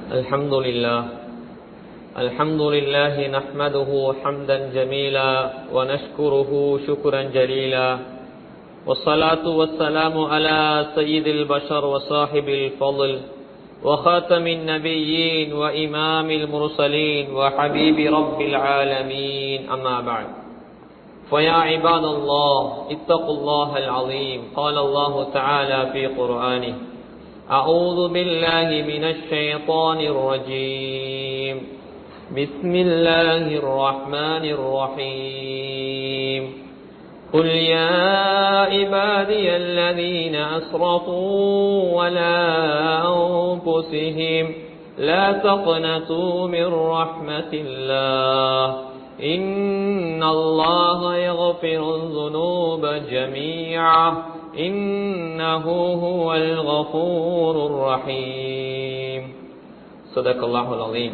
الحمد لله الحمد لله نحمده حمدا جميلا ونشكره شكرا جليلا والصلاة والسلام على سيد البشر وصاحب الفضل وخاتم النبيين وإمام المرسلين وحبيب رب العالمين أما بعد فيا عباد الله اتقوا الله العظيم قال الله تعالى في قرآنه أعوذ بالله من الشيطان الرجيم بسم الله الرحمن الرحيم قل يا عبادي الذين أسرفوا على أنفسهم لا تقنطوا من رحمة الله إن الله يغفر الذنوب جميعا إنه هو الغفور الرحيم صدق الله العظيم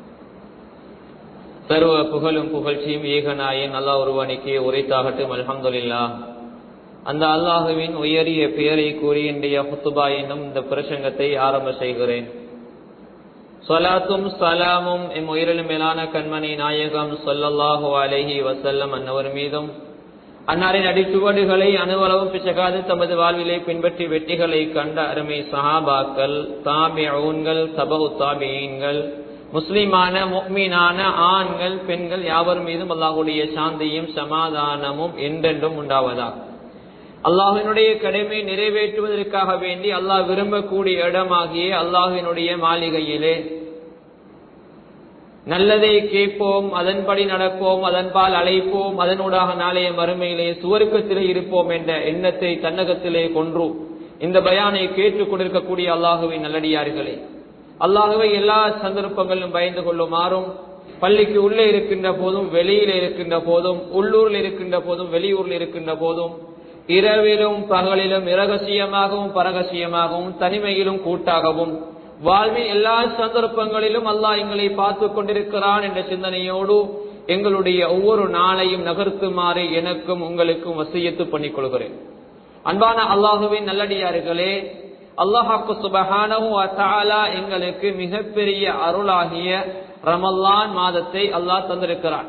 சர்வ புகழும் புகழ்ச்சியும் ஏகநாயன் அல்லா ஒருவனுக்கே உரைத்தாகட்டும் அல்ஹம்துலில்லா அந்த அல்லாஹுவின் உயரிய பெயரை கூறி இன்றைய ஹுத்துபா என்னும் இந்த பிரசங்கத்தை ஆரம்ப செய்கிறேன் சொலாத்தும் சலாமும் எம் உயிரிலும் மேலான கண்மணி நாயகம் சொல்லல்லாஹு அலஹி வசல்லம் அன்னவர் மீதும் அன்னாரின் அடிச்சுவடுகளை அணுவளவும் பிச்சகாது தமது வாழ்விலை பின்பற்றி வெற்றிகளை கண்ட அருமை சஹாபாக்கள் தாபிஊன்கள் தபு தாபியீன்கள் முஸ்லிமான முக்மீனான ஆண்கள் பெண்கள் யாவர் மீதும் அல்லாஹுடைய சாந்தியும் சமாதானமும் என்றென்றும் உண்டாவதா அல்லாஹினுடைய கடமை நிறைவேற்றுவதற்காக வேண்டி அல்லாஹ் விரும்பக்கூடிய இடமாகிய அல்லாஹினுடைய மாளிகையிலே நல்லதை கேட்போம் அதன்படி நடப்போம் அதன்பால் அழைப்போம் அதனூடாக நாளைய மறுமையிலே சுவருக்கத்திலே இருப்போம் என்ற எண்ணத்தை தன்னகத்திலே கொன்று இந்த பயானை கேட்டுக் கொண்டிருக்கக்கூடிய அல்லாஹுவின் நல்லடியார்களே அல்லாஹுவை எல்லா சந்தர்ப்பங்களிலும் பயந்து கொள்ளுமாறும் பள்ளிக்கு உள்ளே இருக்கின்ற போதும் வெளியில இருக்கின்ற போதும் உள்ளூரில் இருக்கின்ற போதும் வெளியூரில் இருக்கின்ற போதும் இரவிலும் பகலிலும் இரகசியமாகவும் பரகசியமாகவும் தனிமையிலும் கூட்டாகவும் வாழ்வின் எல்லா சந்தர்ப்பங்களிலும் அல்லாஹ் எங்களை பார்த்து கொண்டிருக்கிறான் என்ற சிந்தனையோடு எங்களுடைய ஒவ்வொரு நாளையும் நகர்த்துமாறு எனக்கும் உங்களுக்கும் வசியத்து பண்ணிக் கொள்கிறேன் அன்பான அல்லாஹுவின் நல்லடியார்களே அல்லாஹாக்கு சுபஹானஹு அத்தாலா எங்களுக்கு மிகப்பெரிய அருளாகிய ரமல்லான் மாதத்தை அல்லாஹ் தந்திருக்கிறான்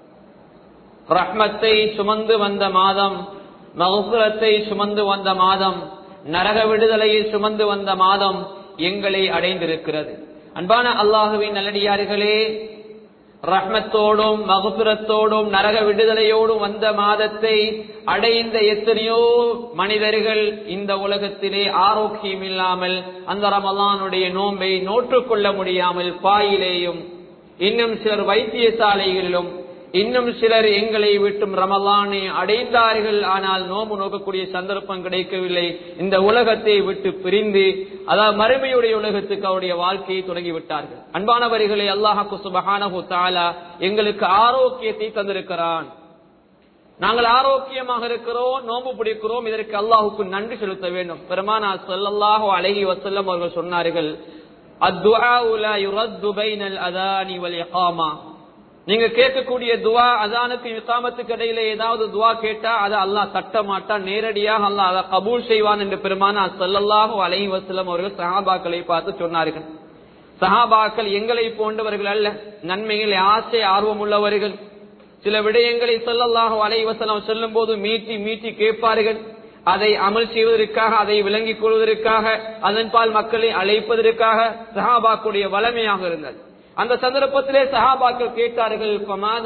ரஹ்மத்தை சுமந்து வந்த மாதம் மகுசுரத்தை சுமந்து வந்த மாதம் நரக விடுதலையை சுமந்து வந்த மாதம் எங்களை அடைந்திருக்கிறது அன்பான அல்லாஹுவின் நல்லடியார்களே ரஹ்மத்தோடும் மகுசுரத்தோடும் நரக விடுதலையோடும் வந்த மாதத்தை அடைந்த எத்தனையோ மனிதர்கள் இந்த உலகத்திலே ஆரோக்கியம் இல்லாமல் அந்த ரமலானுடைய நோன்பை நோற்றுக்கொள்ள முடியாமல் பாயிலேயும் இன்னும் சிலர் வைத்தியசாலைகளிலும் இன்னும் சிலர் எங்களை விட்டும் ரமலானை அடைந்தார்கள் ஆனால் நோம்பு நோக்கக்கூடிய சந்தர்ப்பம் கிடைக்கவில்லை இந்த உலகத்தை விட்டு பிரிந்து அதாவது மறுமையுடைய உலகத்துக்கு அவருடைய வாழ்க்கையை தொடங்கிவிட்டார்கள் அன்பானவர்களை அல்லாஹாக்கு சுபஹானஹு தாலா எங்களுக்கு ஆரோக்கியத்தை தந்திருக்கிறான் நாங்கள் ஆரோக்கியமாக இருக்கிறோம் நோம்பு பிடிக்கிறோம் இதற்கு அல்லாஹுக்கு நன்றி செலுத்த வேண்டும் பெருமானா சொல்லல்லாஹு அழகி வசல்லம் அவர்கள் சொன்னார்கள் அத்துஆ லா யுரத்து பைனல் அதானி வல் இகாமா நீங்க கேட்கக்கூடிய துவா அதானுக்கு இக்காமத்துக்கு இடையில ஏதாவது துவா கேட்டா அதை அல்லாஹ் தட்ட மாட்டான் நேரடியாக அல்லாஹ் அதை கபூல் செய்வான் என்று பெருமான சல்லல்லாஹு அலைஹி வசல்லம் அவர்கள் சஹாபாக்களை பார்த்து சொன்னார்கள் சஹாபாக்கள் எங்களை போன்றவர்கள் அல்ல நன்மையில் ஆசை ஆர்வம் உள்ளவர்கள் சில விடயங்களை சொல்லல்லாஹு அலைஹி வசல்லம் சொல்லும் போது மீட்டி மீட்டி கேட்பார்கள் அதை அமல் செய்வதற்காக அதை விளங்கிக் கொள்வதற்காக அதன்பால் மக்களை அழைப்பதற்காக சஹாபாக்குடைய வளமையாக இருந்தது அந்த சந்தர்ப்பத்திலே சஹாபாக்கள் கேட்டார்கள்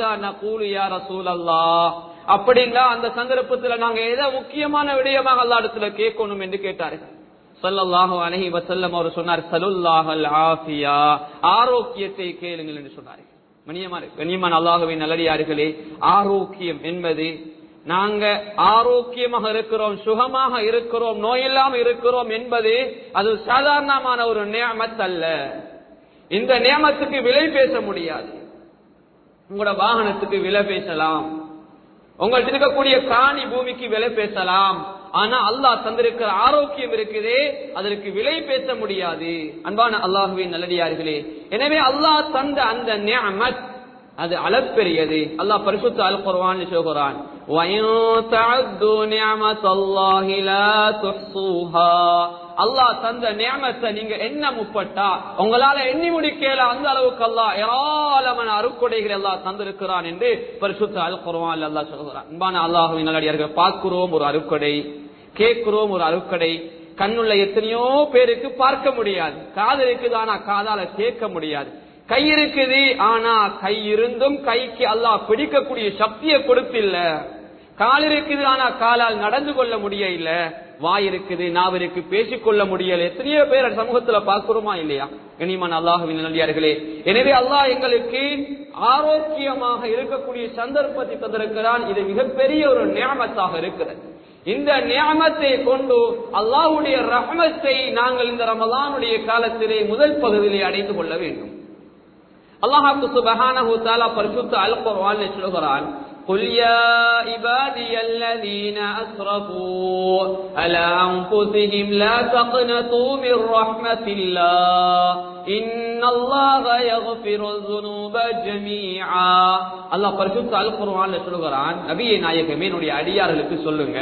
அப்படின்னா அந்த சந்தர்ப்பத்தில் நாங்க ஏதோ முக்கியமான விடயமாக அல்லா இடத்துல கேட்கணும் என்று கேட்டார்கள் சல்லல்லாஹு அலஹி வசல்லம் அவர் சொன்னார் சலுல்லாஹல் ஆஃபியா ஆரோக்கியத்தை கேளுங்கள் என்று சொன்னார்கள் கண்ணியமான கண்ணியமான அல்லாஹுவின் நல்லடியார்களே ஆரோக்கியம் என்பது நாங்க ஆரோக்கியமாக இருக்கிறோம் சுகமாக இருக்கிறோம் நோயில்லாம இருக்கிறோம் என்பது அது சாதாரணமான ஒரு நியமத் அல்ல இந்த நியமத்துக்கு விலை பேச முடியாது உங்களோட வாகனத்துக்கு விலை பேசலாம் உங்கள்ட்ட இருக்கக்கூடிய காணி பூமிக்கு விலை பேசலாம் ஆனா அல்லாஹ் தந்திருக்கிற ஆரோக்கியம் இருக்குதே அதற்கு விலை பேச முடியாது அன்பான அல்லாஹுவின் நல்லடியார்களே எனவே அல்லாஹ் தந்த அந்த நியமத் அது அளப்பெரியது அல்லாஹ் பரிசுத்த அல் குர்ஆன் சொல்கிறான் وَإِن تَعُدُّوا نِعْمَةَ اللَّهِ لَا تُحْصُوهَا அல்லாஹ் தந்த நியமத்தை நீங்க என்ன முப்பட்டா உங்களால எண்ணி முடிக்கல அந்த அளவுக்கு அல்லாஹ் ஏராளமான அருக்கொடைகள் எல்லாம் தந்திருக்கிறான் என்று பரிசுத்த அல் குர்ஆன் அல்லாஹ் சொல்கிறான் அன்பான அல்லாஹ்வின் நல்லடியார்கள் பார்க்கிறோம் ஒரு அருக்கொடை கேட்கிறோம் ஒரு அருக்கடை கண்ணுள்ள எத்தனையோ பேருக்கு பார்க்க முடியாது காது இருக்குது ஆனா காதால கேட்க முடியாது கை இருக்குது ஆனா கை இருந்தும் கைக்கு அல்லாஹ் பிடிக்கக்கூடிய சக்தியை கொடுத்தில்ல கால் இருக்குது ஆனா காலால் நடந்து கொள்ள முடியல வாய் இருக்குது நாவிற்கு பேசிக்கொள்ள முடியல எத்தனையோ பேர் சமூகத்துல பார்க்கிறோமா இல்லையா கனிமன் அல்லாஹுவின் நல்லியார்களே எனவே அல்லாஹ் எங்களுக்கு ஆரோக்கியமாக இருக்கக்கூடிய சந்தர்ப்பத்தை தந்திருக்கிறான் இது மிகப்பெரிய ஒரு நியமத்தாக இருக்கிறது இந்த நியமத்தை கொண்டு அல்லாஹ்வுடைய ரஹமத்தை நாங்கள் இந்த ரமலானுடைய காலத்திலே முதல் பகுதியிலே அடைந்து கொள்ள வேண்டும் அல்லாஹாக்கு சுபஹானஹு தஆலா பரிசுத்த அல் குர்ஆனில் சொல்கிறான் قل يا عبادي الذين أسرفوا على أنفسهم لا تقنطوا من رحمة الله إن الله يغفر الذنوب جميعا الله பரிசுத்த அல் குர்ஆனில் சொல்கிறான் நபியே நாயகமே என்னுடைய அடியார்களுக்கு சொல்லுங்க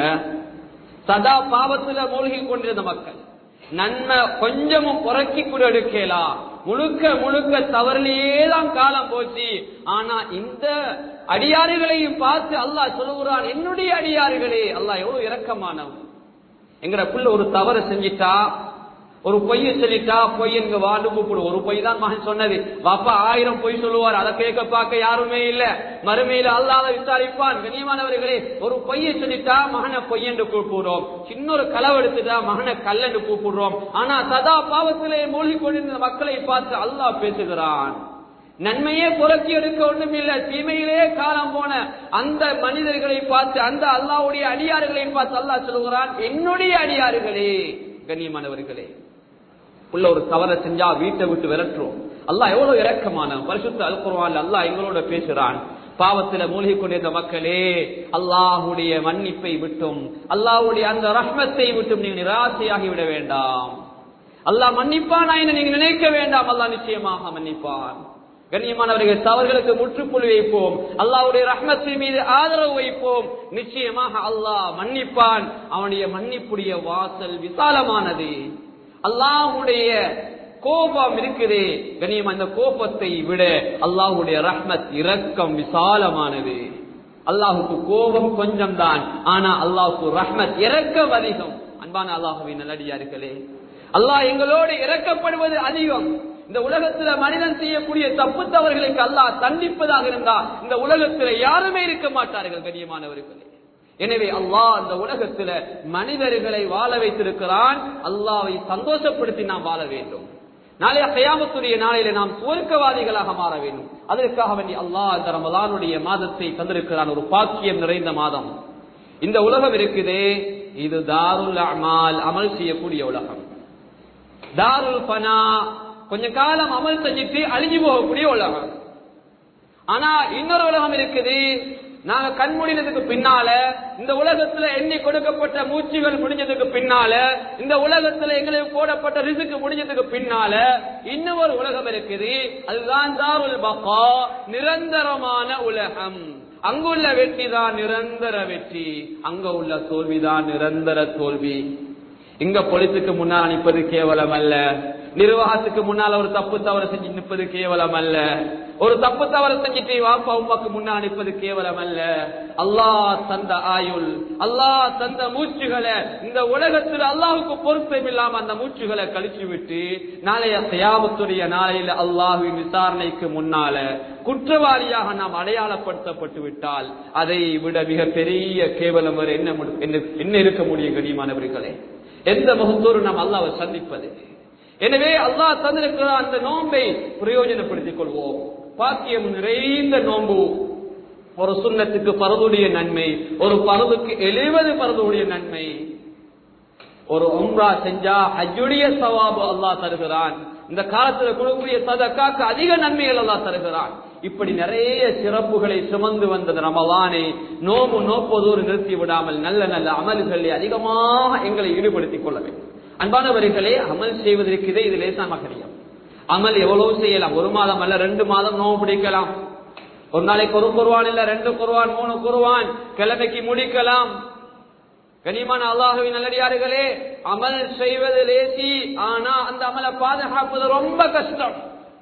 சதா பாவத்துல மூழ்கி கொண்டிருந்த மக்கள் நன்மை கொஞ்சமும் புறக்கி கூட எடுக்கலாம் முழுக்க முழுக்க தவறிலேயே தான் காலம் போச்சு ஆனா இந்த அடியாறுகளையும் பார்த்து அல்லாஹ் சொல்லுகிறான் என்னுடைய அடியாறுகளே அல்லாஹ் எவ்வளவு இரக்கமானவன் எங்கட புள்ள ஒரு தவறு செஞ்சிட்டா ஒரு பொய்ய சொல்லிட்டா பொய் எங்க வாண்டு கூப்பிடும் ஒரு பொய் தான் மகன் சொன்னது வாப்பா ஆயிரம் பொய் சொல்லுவார் அதை கேட்க பார்க்க யாருமே இல்ல மறுமையில அல்லாத விசாரிப்பான் கண்ணியமானவர்களே ஒரு பொய்ய சொல்லிட்டா மகனை பொய் என்று கூப்பிடுறோம் சின்ன ஒரு களவு எடுத்துட்டா மகனை கல்லென்று கூப்பிடுறோம் ஆனா சதா பாவத்திலே மூழ்கி கொண்டிருந்த மக்களை பார்த்து அல்லாஹ் பேசுகிறான் நன்மையே புரட்சி எடுக்க ஒண்ணும் இல்ல தீமையிலே காலம் போன அந்த மனிதர்களை பார்த்து அந்த அல்லாவுடைய அடியாறுகளை பார்த்து அல்லாஹ் சொல்கிறான் என்னுடைய அடியாறுகளே கண்ணியமானவர்களே உள்ள ஒரு தவறை செஞ்சா வீட்டை விட்டு விரட்டுறோம் அல்லாஹ் எவ்வளவு இரக்கமான பரிசுத்த அல்குர்வான் அல்லாஹ் எங்களோட பேசுறான் பாவத்துல மூழ்கி கொண்டிருந்த மக்களே அல்லாஹுடைய மன்னிப்பை விட்டும் அல்லாஹுடைய அந்த ரஹ்மத்தை விட்டும் நீங்க நிராசையாகி விட வேண்டாம் அல்லாஹ் மன்னிப்பானா என்று நீங்க நினைக்க வேண்டாம் அல்லாஹ் நிச்சயமாக மன்னிப்பான் கண்ணியமானவர்கள் தவறுகளுக்கு முற்றுப்புள்ளி வைப்போம் அல்லாவுடைய ரஹ்மத்தின் மீது ஆதரவு வைப்போம் நிச்சயமாக அல்லாஹ் மன்னிப்பான் அவனுடைய மன்னிப்புடைய வாசல் விசாலமானது அல்லாஹுடைய கோபம் இருக்குது கண்ணியம் அந்த கோபத்தை விட அல்லாஹுடைய ரஹ்மத் இரக்கம் விசாலமானது அல்லாஹுக்கு கோபம் கொஞ்சம் தான் ஆனா அல்லாஹுக்கு ரஹ்மத் இரக்கம் அதிகம் அன்பான அல்லாஹுவின் நல்லடியார்களே அல்லாஹ் எங்களோடு இறக்கப்படுவது அதிகம் இந்த உலகத்துல மனிதன் செய்யக்கூடிய தப்பு தவறுகளுக்கு அல்லாஹ் தண்டிப்பதாக இருந்தா இந்த உலகத்துல யாருமே இருக்க மாட்டார்கள் கண்ணியமானவர்களே எனவே அல்லாஹ் அந்த உலகத்துல மனிதர்களை வாழ வைத்திருக்கிறான் அல்லாவை சந்தோஷப்படுத்தி நாம் வாழ வேண்டும் நாளைய கயாமத்துடைய நாளையில நாம் சுவர்க்கவாதிகளாக மாற வேண்டும் அதற்காக வேண்டி அல்லாஹ் இந்த ரமலானுடைய மாதத்தை தந்திருக்கிறான் ஒரு பாக்கியம் நிறைந்த மாதம் இந்த உலகம் இருக்குதே இது தாருல் அமால் அமல் செய்யக்கூடிய உலகம் தாருல் பனா கொஞ்ச காலம் அமல் செஞ்சுட்டு அழிஞ்சு போகக்கூடிய உலகம் ஆனா இன்னொரு உலகம் இருக்குது நாங்க கண்மூடினதுக்கு பின்னால இந்த உலகத்துல எண்ணி கொடுக்கப்பட்ட மூச்சுகள் முடிஞ்சதுக்கு பின்னால இந்த உலகத்துல எங்களுக்கு போடப்பட்ட ரிசுக்கு முடிஞ்சதுக்கு பின்னால இன்னும் ஒரு உலகம் இருக்குது அதுதான் தாருல் பகா நிரந்தரமான உலகம் அங்குள்ள வெற்றி தான் நிரந்தர வெற்றி அங்க உள்ள தோல்விதான் நிரந்தர தோல்வி இங்க பொலித்துக்கு முன்னால் நிற்பது கேவலம் அல்ல நிர்வாகத்துக்கு முன்னால் ஒரு தப்பு தவறு செஞ்சு நிற்பது கேவலம் அல்ல ஒரு தப்பு தவறு செஞ்சுட்டு வாப்பா உமாக்கு முன்னால் நிற்பது கேவலம் அல்ல அல்லாஹ் தந்த ஆயுள் அல்லாஹ் தந்த மூச்சுகளை இந்த உலகத்தில் அல்லாஹுக்கு பொருத்தம் இல்லாம அந்த மூச்சுகளை கழிச்சு விட்டு நாளைய சயாமத்துடைய நாளையில அல்லாஹுவின் விசாரணைக்கு முன்னால குற்றவாளியாக நாம் அடையாளப்படுத்தப்பட்டு விட்டால் அதை விட மிக பெரிய கேவலம் வேறு என்ன மு- என்ன- என்ன இருக்க முடியும் கனியமானவர்களே எந்த முகத்தோடு நாம் அல்லாவை சந்திப்பது எனவே அல்லாஹ் தந்திருக்கிற அந்த நோன்பை பிரயோஜனப்படுத்திக் கொள்வோம் பாக்கியம் நிறைந்த நோன்பு ஒரு சுண்ணத்துக்கு பரதுடைய நன்மை ஒரு பரதுக்கு எழுபது பரதுடைய நன்மை ஒரு உம்ரா செஞ்சா ஹஜ்ஜுடைய சவாபு அல்லாஹ் தருகிறான் இந்த காலத்துல கொடுக்கக்கூடிய சதக்காக்கு அதிக நன்மைகள் அல்லாஹ் தருகிறான் இப்படி நிறைய சிறப்புகளை சுமந்து வந்தது ரமலானை நோம்பு நோப்பதோடு நிறுத்தி விடாமல் நல்ல நல்ல அமல்களை அதிகமாக எங்களை ஈடுபடுத்திக் கொள்ள வேண்டும் அன்பானவர்களே அமல் செய்வதற்கு இதே இது லேசான கிடையாது அமல் எவ்வளவு செய்யலாம் ஒரு மாதம் அல்ல ரெண்டு மாதம் நோம்பு பிடிக்கலாம் ஒரு நாளைக்கு ஒரு குருவான் இல்ல ரெண்டு குருவான் மூணு குருவான் கிழமைக்கு முடிக்கலாம் கனிமான அல்லாஹுவின் நல்லடியார்களே அமல் செய்வது லேசி ஆனா அந்த அமலை பாதுகாப்பது ரொம்ப கஷ்டம்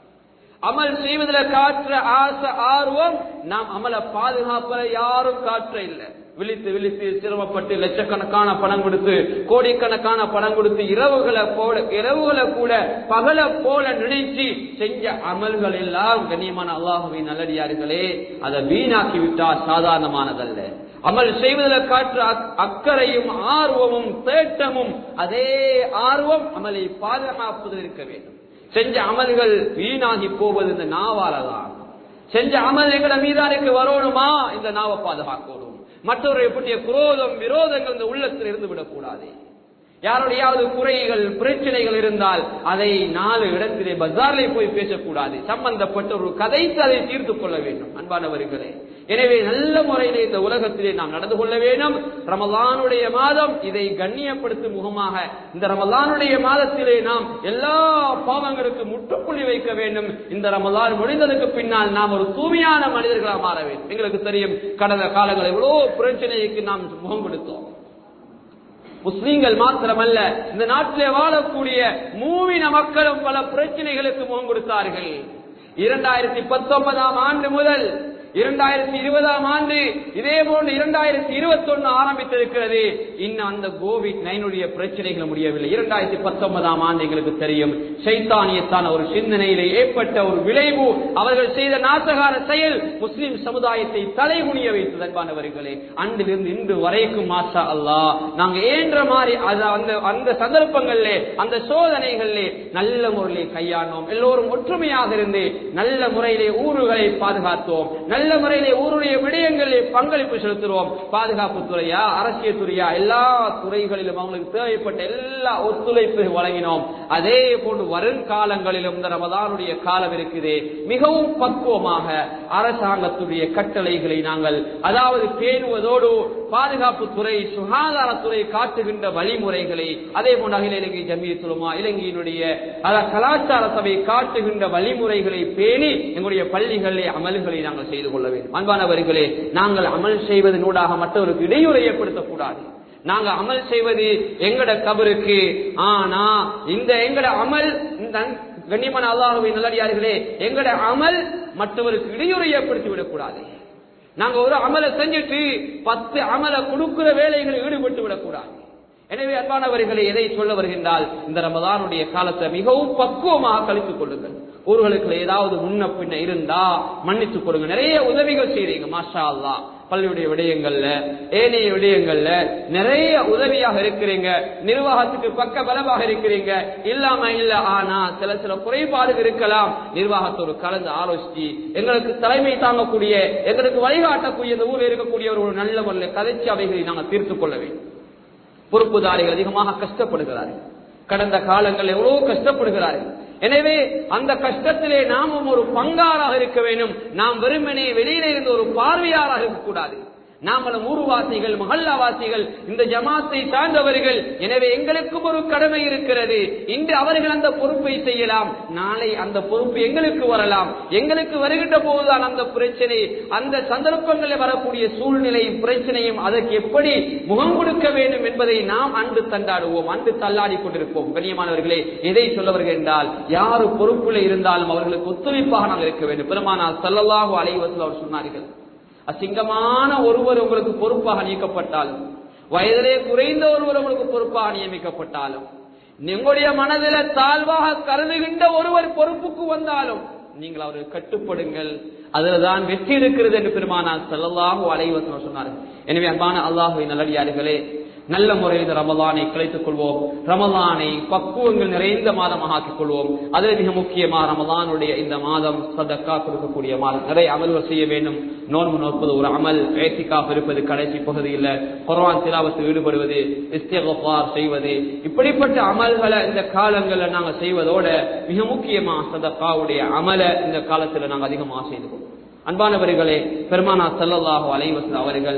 அமல் செய்வதில் காற்ற ஆசை ஆர்வம் நாம் அமலை பாதுகாப்பத யாரும் காற்ற இல்லை விழித்து விழித்து சிரமப்பட்டு லட்சக்கணக்கான பணம் கொடுத்து கோடிக்கணக்கான பணம் கொடுத்து இரவுகளை போல இரவுகளை கூட பகல போல நினைச்சு செஞ்ச அமல்கள் எல்லாம் கண்ணியமான அல்லாஹுவின் நல்லடியார்களே அதை வீணாக்கி விட்டால் சாதாரணமானதல்ல அமல் செய்வதில் காற்று அக்கறையும் ஆர்வமும் தேட்டமும் அதே ஆர்வம் அமலை பாதுகாப்பதில் இருக்க வேண்டும் செஞ்ச அமல்கள் வீணாகி போவது இந்த நாவாலதான் செஞ்ச அமல் எங்கட மீதானுக்கு வரணுமா இந்த நாவை பாதுகாக்கணும் மற்றொரு பற்றிய குரோதம் விரோதங்கள் இந்த உள்ளத்தில் இருந்து விடக்கூடாது யாருடையாவது குறைகள் பிரச்சனைகள் இருந்தால் அதை நாலு இடத்திலே பஜார்ல போய் பேசக்கூடாது சம்பந்தப்பட்ட ஒரு கதைத்து அதை தீர்த்து கொள்ள வேண்டும் அன்பானவர்களே எனவே நல்ல முறையிலே இந்த உலகத்திலே நாம் நடந்து கொள்ள வேண்டும் ரமலானுடைய மாதம் இதை கண்ணியப்படுத்தும் முகமாக இந்த ரமலானுடைய மாதத்திலே நாம் எல்லா பாவங்களுக்கும் முற்றுப்புள்ளி வைக்க வேண்டும் இந்த ரமலான் முடிந்ததுக்கு பின்னால் நாம் ஒரு தூய்மையான மனிதர்களாக மாற வேண்டும் எங்களுக்கு தெரியும் கடந்த காலங்கள் எவ்வளவு பிரச்சனைக்கு நாம் முகம் கொடுத்தோம் முஸ்லீம்கள் மாத்திரமல்ல இந்த நாட்டிலே வாழக்கூடிய மூவின மக்களும் பல பிரச்சனைகளுக்கு முகம் கொடுத்தார்கள் இரண்டாயிரத்தி பத்தொன்பதாம் ஆண்டு முதல் இரண்டாயிரத்தி இருபதாம் ஆண்டு இதே போன்று இரண்டாயிரத்தி இருபத்தி ஒன்னு ஆரம்பித்திருக்கிறது இன்னும் அந்த கோவிட் நைனுடைய பிரச்சனைகள் முடியவில்லை இரண்டாயிரத்தி பத்தொன்பதாம் ஆண்டு எங்களுக்கு தெரியும் சைத்தானியத்தான ஒரு சிந்தனையிலே ஏற்பட்ட ஒரு விளைவு அவர்கள் செய்த நாசகார செயல் முஸ்லிம் சமுதாயத்தை தலைகுனிய வைத்தது அன்பானவர்களே அன்றிலிருந்து இன்று வரைக்கும் மாசா அல்லா நாங்க ஏன்ற மாதிரி அந்த அந்த சந்தர்ப்பங்களிலே அந்த சோதனைகளிலே நல்ல முறையிலே கையாண்டோம் எல்லோரும் ஒற்றுமையாக இருந்து நல்ல முறையிலே ஊர்களை பாதுகாத்தோம் நல்ல முறையிலே ஊருடைய விடயங்களிலே பங்களிப்பு செலுத்துறோம் பாதுகாப்பு துறையா அரசியல் துறையா எல்லா துறைகளிலும் அவங்களுக்கு தேவைப்பட்ட எல்லா ஒத்துழைப்பு வழங்கினோம் அதே போன்று வருங்காலங்களிலும் இந்த ரமதானுடைய காலம் இருக்குது மிகவும் பக்குவமாக அரசாங்கத்துடைய கட்டளைகளை நாங்கள் அதாவது பேணுவதோடு பாதுகாப்பு துறை சுகாதாரத்துறை காட்டுகின்ற வழிமுறைகளை அதே போன்று அகில இலங்கை ஜமியத்துலமா இலங்கையினுடைய கலாச்சார சபை காட்டுகின்ற வழிமுறைகளை பேணி எங்களுடைய பள்ளிகளிலே அமல்களை நாங்கள் செய்து கொள்ள வேண்டும் அன்பானவர்களே நாங்கள் அமல் செய்வதனூடாக மற்றவருக்கு இடையூறு ஏற்படுத்தக்கூடாது நாங்க அமல் செய்வது எங்கட கபருக்கு ஆனா இந்த எங்கட அமல் இந்த கண்ணியமான அல்லாஹுவின் நல்லடியார்களே எங்கட அமல் மற்றவருக்கு இடையூறு ஏற்படுத்தி விடக்கூடாது நாங்க ஒரு அமலை செஞ்சுட்டு பத்து அமலை கொடுக்கிற வேலைகளில் ஈடுபட்டு விடக்கூடாது எனவே அன்பானவர்களை எதை சொல்ல வருகின்றால் இந்த ரமதானுடைய காலத்தை மிகவும் பக்குவமாக கழித்துக் கொள்ளுங்கள் ஊர்களுக்கு ஏதாவது முன்ன பின்ன இருந்தா மன்னித்துக் கொடுங்க நிறைய உதவிகள் செய்றீங்க மாஷா அல்லா பள்ளியுடைய விடயங்கள்ல ஏனைய விடயங்கள்ல நிறைய உதவியாக இருக்கிறீங்க நிர்வாகத்துக்கு பக்க பலமாக இருக்கிறீங்க இல்லாம இல்ல ஆனா சில சில குறைபாடுகள் இருக்கலாம் நிர்வாகத்தோடு கலந்து ஆலோசிச்சு எங்களுக்கு தலைமை தாங்கக்கூடிய எங்களுக்கு வழிகாட்டக்கூடிய இந்த ஊரில் இருக்கக்கூடிய ஒரு நல்ல முறையில் கதைச்சி அவைகளை நாங்கள் தீர்த்து கொள்ள வேண்டும் பொறுப்புதாரிகள் அதிகமாக கஷ்டப்படுகிறார்கள் கடந்த காலங்கள் எவ்வளவு கஷ்டப்படுகிறார்கள் எனவே அந்த கஷ்டத்திலே நாமும் ஒரு பங்காளாக இருக்க வேண்டும் நாம் வெறுமனே வெளியில இருந்து ஒரு பார்வையாளராக இருக்கக்கூடாது நாமளும் ஊர்வாசிகள் மகல்லாவாசிகள் இந்த ஜமாத்தை சார்ந்தவர்கள் எனவே எங்களுக்கும் ஒரு கடமை இருக்கிறது இன்று அவர்கள் அந்த பொறுப்பை செய்யலாம் நாளை அந்த பொறுப்பு எங்களுக்கு வரலாம் எங்களுக்கு வருகின்ற போதுதான் அந்த பிரச்சனை அந்த சந்தர்ப்பங்களில் வரக்கூடிய சூழ்நிலை பிரச்சனையும் அதற்கு எப்படி முகம் கொடுக்க வேண்டும் என்பதை நாம் அன்று தண்டாடுவோம் அன்று தள்ளாடி கொண்டிருப்போம் கண்ணியமானவர்களே எதை சொல்ல வருகின்றால் யாரு பொறுப்புல இருந்தாலும் அவர்களுக்கு ஒத்துழைப்பாக நாங்கள் இருக்க வேண்டும் பெருமானார் சல்லல்லாஹு அலைவசல் அவர் சொன்னார்கள் அசிங்கமான ஒருவர் உங்களுக்கு பொறுப்பாக நீக்கப்பட்டாலும் வயதிலே குறைந்த ஒருவர் உங்களுக்கு பொறுப்பாக நியமிக்கப்பட்டாலும் உங்களுடைய மனதில தாழ்வாக கருதுகின்ற ஒருவர் பொறுப்புக்கு வந்தாலும் நீங்கள் அவருக்கு கட்டுப்படுங்கள் அதுலதான் வெற்றி இருக்கிறது என்று பெருமானார் செல்லல்லாஹு அலைவசம் சொன்னார்கள் எனவே அன்பான அல்லாஹுவை நல்லடியார்களே நல்ல முறையில் ரமலானை கலைத்துக் கொள்வோம் ரமலானை பக்குவங்கள் நிறைந்த மாதமாக ஆக்கிக் கொள்வோம் அதில் மிக முக்கியமாக ரமலானுடைய இந்த மாதம் சதக்கா கொடுக்கக்கூடிய மாதம் நிறைய அமல்கள் செய்ய வேண்டும் நோன்பு நோற்பது ஒரு அமல் ஏத்திக்காப் இருப்பது கடைசி பகுதியில் குரான் திலாவத்தில் ஈடுபடுவது இஸ்திகார் செய்வது இப்படிப்பட்ட அமல்களை இந்த காலங்களில் நாங்கள் செய்வதோட மிக முக்கியமா சதக்காவுடைய அமலை இந்த காலத்தில் நாங்கள் அதிகமாக செய்து கொள்வோம் அன்பானவர்களே பெருமானா சல்லல்லாஹு அலைவசல் அவர்கள்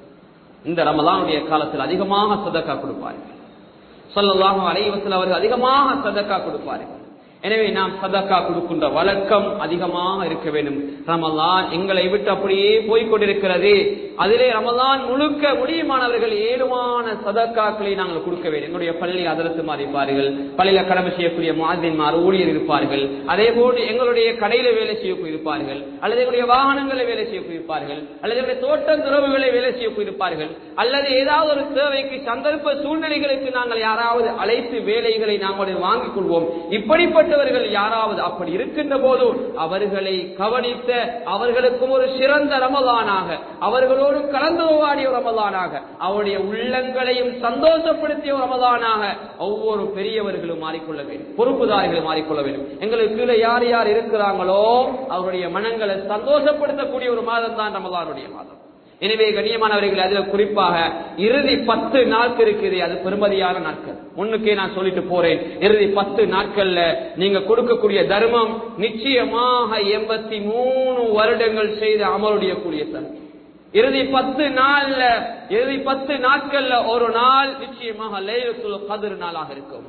இந்த ரமலானுடைய காலத்தில் அதிகமாக சதக்கா கொடுப்பார்கள் சொல்லலாக அலைவசல் அவர்கள் அதிகமாக சதக்கா கொடுப்பார்கள் எனவே நாம் சதக்கா கொடுக்கின்ற வழக்கம் அதிகமாக இருக்க வேண்டும் ரமலான் எங்களை விட்டு அப்படியே போய்கொண்டிருக்கிறது அதிலே ரமலான் முழுக்க முடியுமானவர்கள் ஏழுமான சதக்காக்களை நாங்கள் கொடுக்க வேண்டும் எங்களுடைய பள்ளி அதரத்துமார் இருப்பார்கள் பள்ளியில கடமை செய்யக்கூடிய மாதின்மார் ஊழியர் இருப்பார்கள் அதே போன்று எங்களுடைய கடையில வேலை செய்யக்கூடிய இருப்பார்கள் அல்லது எங்களுடைய வாகனங்களை வேலை செய்யக்கூடிய இருப்பார்கள் அல்லது எங்களுடைய தோட்டம் துறவுகளை வேலை செய்யக்கூடிய இருப்பார்கள் அல்லது ஏதாவது ஒரு தேவைக்கு சந்தர்ப்ப சூழ்நிலைகளுக்கு நாங்கள் யாராவது அழைத்து வேலைகளை நாங்கள் வாங்கிக் கொள்வோம் இப்படிப்பட்டவர்கள் யாராவது அப்படி இருக்கின்ற போது அவர்களை கவனித்த அவர்களுக்கும் ஒரு சிறந்த ரமலானாக அவர்களோடு கலந்துரையாடிய ரமலானாக அவருடைய உள்ளங்களையும் சந்தோஷப்படுத்திய ரமலானாக ஒவ்வொரு பெரியவர்களும் மாறிக்கொள்ள வேண்டும் பொறுப்புதாரிகள் மாறிக்கொள்ள வேண்டும் எங்களுக்கு கீழே யார் யார் இருக்கிறாங்களோ அவருடைய மனங்களை சந்தோஷப்படுத்தக்கூடிய ஒரு மாதம் தான் ரமலானுடைய மாதம் எனவே கண்ணியமானவர்கள் அதுல குறிப்பாக இறுதி பத்து நாட்கள் இருக்குது அது பெருமதியான நாட்கள் முன்னுக்கே நான் சொல்லிட்டு போறேன் இறுதி பத்து நாட்கள்ல நீங்க கொடுக்கக்கூடிய தர்மம் நிச்சயமாக எண்பத்தி மூணு வருடங்கள் செய்த அமலுடைய கூடிய தன்மை இறுதி பத்து நாள்ல இறுதி பத்து நாட்கள்ல ஒரு நாள் நிச்சயமாக லைலத்துல் கதிர் நாளாக இருக்கும்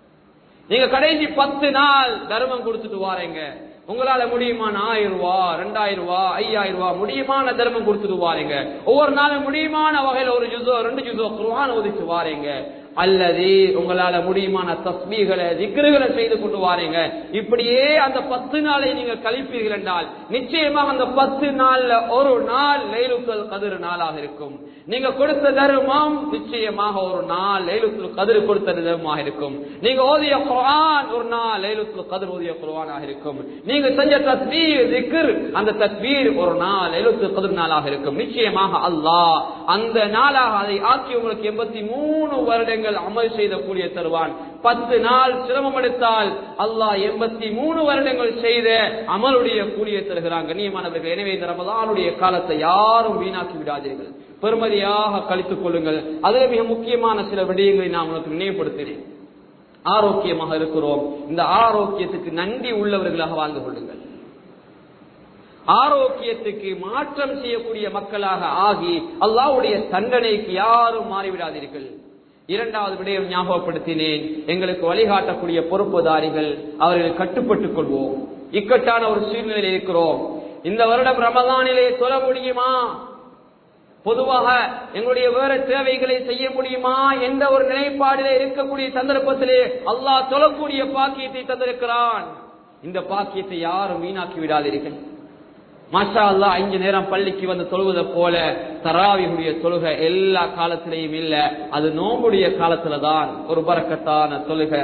நீங்க கடைசி பத்து நாள் தர்மம் கொடுத்துட்டு வாரீங்க உங்களால முடியுமான ஆயிரம் ரூபா ரெண்டாயிரம் ரூபா ஐயாயிரம் ரூபா முடியுமான தர்மம் கொடுத்துட்டு வாரீங்க ஒவ்வொரு நாளும் முடியுமான வகையில ஒரு ஜுசோ ரெண்டு ஜுசோ குருவான ஒதுச்சு வாரீங்க அல்லது உங்களால முடியுமான தஸ்மீகளை திக்ருகளை செய்து கொண்டு வாரீங்க இப்படியே அந்த பத்து நாளை நீங்க கழிப்பீர்கள் என்றால் நிச்சயமாக அந்த பத்து நாள்ல ஒரு நாள் லைலுக்கல் கதிர் நாளாக இருக்கும் நீங்க கொடுத்த தர்மம் நிச்சயமாக ஒரு நாள் லைலுத்துல் கதிர் கொடுத்த தர்மமாக இருக்கும் நீங்க ஓதிய குர்ஆன் ஒரு நாள் லைலுத்துல் கதிர் ஓதிய குர்ஆனாக இருக்கும் நீங்க செஞ்ச தஸ்பீர் திக்ர் அந்த தஸ்பீர் ஒரு நாள் லைலுத்துல் கதிர் நாளாக இருக்கும் நிச்சயமாக அல்லாஹ் அந்த நாளாக அதை ஆக்கி உங்களுக்கு எண்பத்தி மூணு வருடங்கள் அமல் செய்த கூடிய தருவான் பத்து நாள் சிரமம் எடுத்தால் அல்லாஹ் எண்பத்தி மூணு வருடங்கள் செய்த அமலுடைய கூலியை தருகிறான் கண்ணியமானவர்கள் எனவே இந்த ரமதானுடைய காலத்தை யாரும் வீணாக்கி விடாதீர்கள் பெருமதியாக கழித்துக் கொள்ளுங்கள் அதில் மிக முக்கியமான சில விடயங்களை நான் உங்களுக்கு நினைவுபடுத்தினேன் ஆரோக்கியமாக இருக்கிறோம் இந்த ஆரோக்கியத்துக்கு நன்றி உள்ளவர்களாக வாழ்ந்து கொள்ளுங்கள் ஆரோக்கியத்துக்கு மாற்றம் செய்யக்கூடிய மக்களாக ஆகி அல்லாவுடைய தண்டனைக்கு யாரும் மாறிவிடாதீர்கள் இரண்டாவது விடயம் ஞாபகப்படுத்தினேன் எங்களுக்கு வழிகாட்டக்கூடிய பொறுப்புதாரிகள் அவர்கள் கட்டுப்பட்டுக் கொள்வோம் இக்கட்டான ஒரு சூழ்நிலையில் இருக்கிறோம் இந்த வருடம் ரமதானிலே தொழ முடியுமா பொதுவாக எங்களுடைய வேற தேவைகளை செய்ய முடியுமா என்ற ஒரு நிலைப்பாடிலே இருக்கக்கூடிய சந்தர்ப்பத்திலே அல்லாஹ் தொழக்கூடிய பாக்கியத்தை தந்திருக்கிறான் இந்த பாக்கியத்தை யாரும் வீணாக்கி விடாதீர்கள் மாஷா அல்லா அஞ்சு நேரம் பள்ளிக்கு வந்து தொழுவதை போல தராவியுடைய தொழுகை எல்லா காலத்திலையும் இல்ல அது நோம்புடைய காலத்துல தான் ஒரு பறக்கத்தான தொழுகை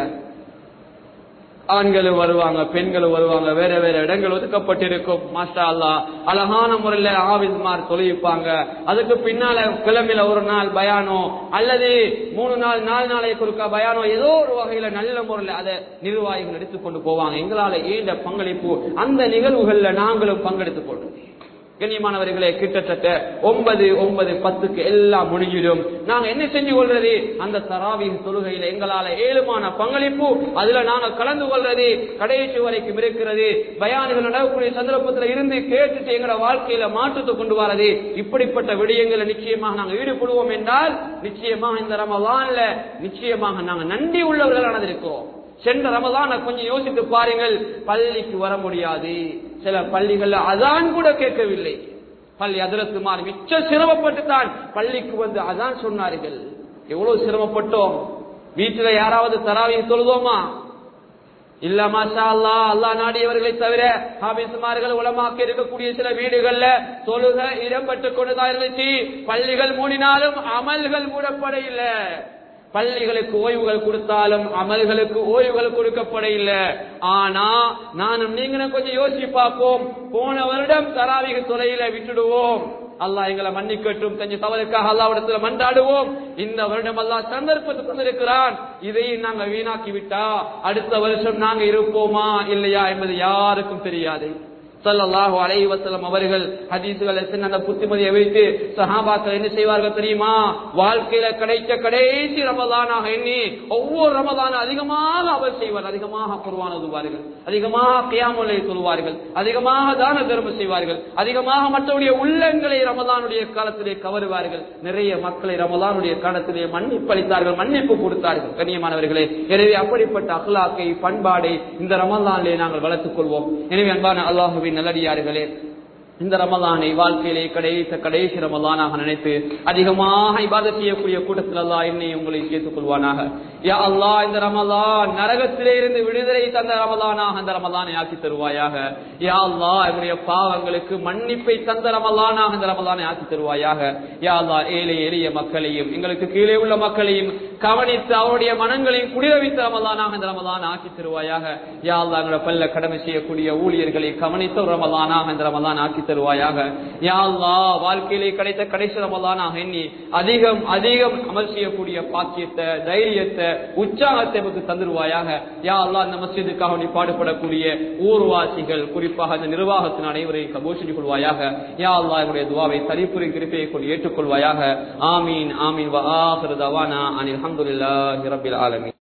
ஆண்களும் வருவாங்க பெண்களும் வருவாங்க வேற வேற இடங்கள் ஒதுக்கப்பட்டிருக்கும் மாஷா அல்லா அழகான முறையில ஆவிஸ்மார் தொழிப்பாங்க அதுக்கு பின்னால கிழமையில ஒரு நாள் பயானோ அல்லது மூணு நாள் நாலு நாளை கொடுக்க பயானோ ஏதோ ஒரு வகையில நல்ல முறையில அதை நிர்வாகிகள் எடுத்துக்கொண்டு போவாங்க எங்களால ஈண்ட பங்களிப்பு அந்த நிகழ்வுகள்ல நாங்களும் பங்கெடுத்துக் கொள்றோம் கண்ணியமானவர்களே கிட்டத்தட்ட ஒன்பது ஒன்பது பத்துக்கு எல்லாம் முடிஞ்சிடும் நாங்க என்ன செஞ்சு கொள்றது அந்த தராவின் தொழுகையில எங்களால ஏழுமான பங்களிப்பு அதுல நாங்க கலந்து கொள்றது கடைசி வரைக்கும் இருக்கிறது பயானிகள் நடக்கக்கூடிய சந்தர்ப்பத்தில் இருந்து கேட்டுட்டு எங்களோட வாழ்க்கையில மாற்றத்தை கொண்டு வரது இப்படிப்பட்ட விடயங்களை நிச்சயமாக நாங்க ஈடுபடுவோம் என்றால் நிச்சயமாக இந்த ரமவான்ல நிச்சயமாக நாங்க நன்றி உள்ளவர்களானது இருக்கிறோம் சென்ற ரமதான கொஞ்சம் யோசித்து பாருங்கள் பள்ளிக்கு வர முடியாது சில பள்ளிகள்ல அதான் கூட கேட்கவில்லை பள்ளி அதிரத்துமார் மிச்ச சிரமப்பட்டு தான் பள்ளிக்கு வந்து அதான் சொன்னார்கள் எவ்வளவு சிரமப்பட்டோம் வீட்டுல யாராவது தராவி தொழுதோமா இல்ல மாஷா அல்லா அல்லா நாடியவர்களை தவிர ஹாபிஸ்மார்கள் உலமாக்க இருக்கக்கூடிய சில வீடுகள்ல தொழுக இடம்பெற்றுக் கொண்டுதான் இருந்துச்சு பள்ளிகள் மூடினாலும் அமல்கள் மூடப்பட இல்லை பள்ளிகளுக்கு ஓய்வுகள் கொடுத்தாலும் அமல்களுக்கு ஓய்வுகள் கொடுக்கப்பட இல்லை ஆனா நானும் நீங்களும் கொஞ்சம் யோசிச்சு பார்ப்போம் போன வருடம் தராவிக துறையில விட்டுடுவோம் அல்லாஹ் எங்களை மன்னிக்கட்டும் கொஞ்சம் தவறுக்காக அல்லாவிடத்துல மன்றாடுவோம் இந்த வருடம் அல்லாஹ் சந்தர்ப்பத்தை தந்திருக்கிறான் இதையும் நாங்க வீணாக்கி விட்டா அடுத்த வருஷம் நாங்க இருப்போமா இல்லையா என்பது யாருக்கும் தெரியாது ஸல்லல்லாஹு அலைஹி வஸல்லம் அவர்கள் ஹதீசுகளை சொன்ன அந்த புத்திமதியை வைத்து சஹாபாக்கள் என்ன செய்வார்கள் தெரியுமா வாழ்க்கையில கிடைத்த கடைசி ரமதானாக எண்ணி ஒவ்வொரு ரமதான அதிகமாக அவர் செய்வார் அதிகமாக குர்வான் ஓதுவார்கள் அதிகமாக கியாமுலை சொல்வார்கள் அதிகமாக தான தர்மம் செய்வார்கள் அதிகமாக மற்றவருடைய உள்ளங்களை ரமதானுடைய காலத்திலே கவருவார்கள் நிறைய மக்களை ரமதானுடைய காலத்திலே மன்னிப்பு அளித்தார்கள் மன்னிப்பு கொடுத்தார்கள் கண்ணியமானவர்களே எனவே அப்படிப்பட்ட அகலாக்கை பண்பாடை இந்த ரமதானிலே நாங்கள் வளர்த்துக் கொள்வோம் எனவே அன்பான அல்லாஹுவின் நல்லடியார்களே இந்த ரமலானை வாழ்க்கையிலே கடைசி கடைசி ரமலானாக நினைத்து அதிகமாக இபாதத் செய்யக்கூடிய கூட்டத்தில் அல்லாஹ் என்னை உங்களை சேர்த்துக் கொள்வானாக யா அல்லாஹ் இந்த ரமலான் நரகத்திலே இருந்து விடுதலை தந்த ரமலானாக அந்த ரமலானை ஆக்கி தருவாயாக யா அல்லாஹ் எங்களுடைய பாவங்களுக்கு மன்னிப்பை தந்த ரமலானாக இந்த ரமலானை ஆக்கி தருவாயாக யா அல்லாஹ் ஏழை எளிய மக்களையும் எங்களுக்கு கீழே உள்ள மக்களையும் கவனித்து அவருடைய மனங்களையும் குடிரவித்த ரமலானாக இந்த ரமலான் ஆக்கி தருவாயாக யா அல்லாஹ் எங்களோட பல்ல கடமை செய்யக்கூடிய ஊழியர்களை கவனித்த ஒரு ரமலானாக இந்த ரமலான் ஆக்கி தருவாயாக யா அல்லாஹ் வாழ்க்கையிலே கிடைத்த கடைசி ரமலானாக எண்ணி அதிகம் அதிகம் அமல் செய்யக்கூடிய பாக்கியத்தை தைரியத்தை உற்சாகத்தை நமக்கு தந்துருவாயாக யா அல்லாஹ் இந்த மஸ்ஜிதுக்காக நீ பாடுபடக்கூடிய ஊர்வாசிகள் குறிப்பாக இந்த நிர்வாகத்தின் அனைவரையும் கபோஷிக் கொள்வாயாக யா அல்லாஹ் என்னுடைய துவாவை சரிப்புரை கிருப்பையை கொண்டு ஏற்றுக்கொள்வாயாக ஆமீன் ஆமீன் வ ஆஹிரு தவானா அனில் அல்ஹம்துலில்லாஹி ரப்பில் ஆலமீன்